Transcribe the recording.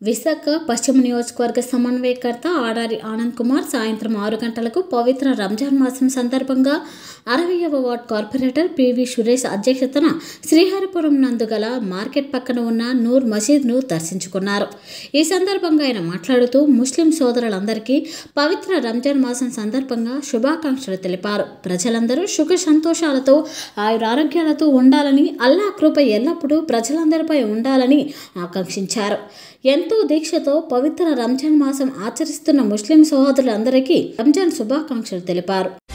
విశాఖ పశ్చిమ నియోజకవర్గ సమన్వయకర్త ఆడారి ఆనంద్ కుమార్ సాయంత్రం ఆరు గంటలకు పవిత్ర రంజాన్ మాసం సందర్భంగా అరవయవ వార్డ్ కార్పొరేటర్ పివి సురేష్ అధ్యక్షతన శ్రీహరిపురం నందు గల మార్కెట్ పక్కన ఉన్న నూర్ మసీద్ను దర్శించుకున్నారు ఈ సందర్భంగా ఆయన మాట్లాడుతూ ముస్లిం సోదరులందరికీ పవిత్ర రంజాన్ మాసం సందర్భంగా శుభాకాంక్షలు తెలిపారు ప్రజలందరూ సుఖ సంతోషాలతో ఆయురారోగ్యాలతో ఉండాలని అల్లా కృప ఎల్లప్పుడూ ప్రజలందరిపై ఉండాలని ఆకాంక్షించారు ఎంతో దీక్షతో పవిత్ర రంజాన్ మాసం ఆచరిస్తున్న ముస్లిం సహోదరులందరికీ రంజాన్ శుభాకాంక్షలు తెలిపారు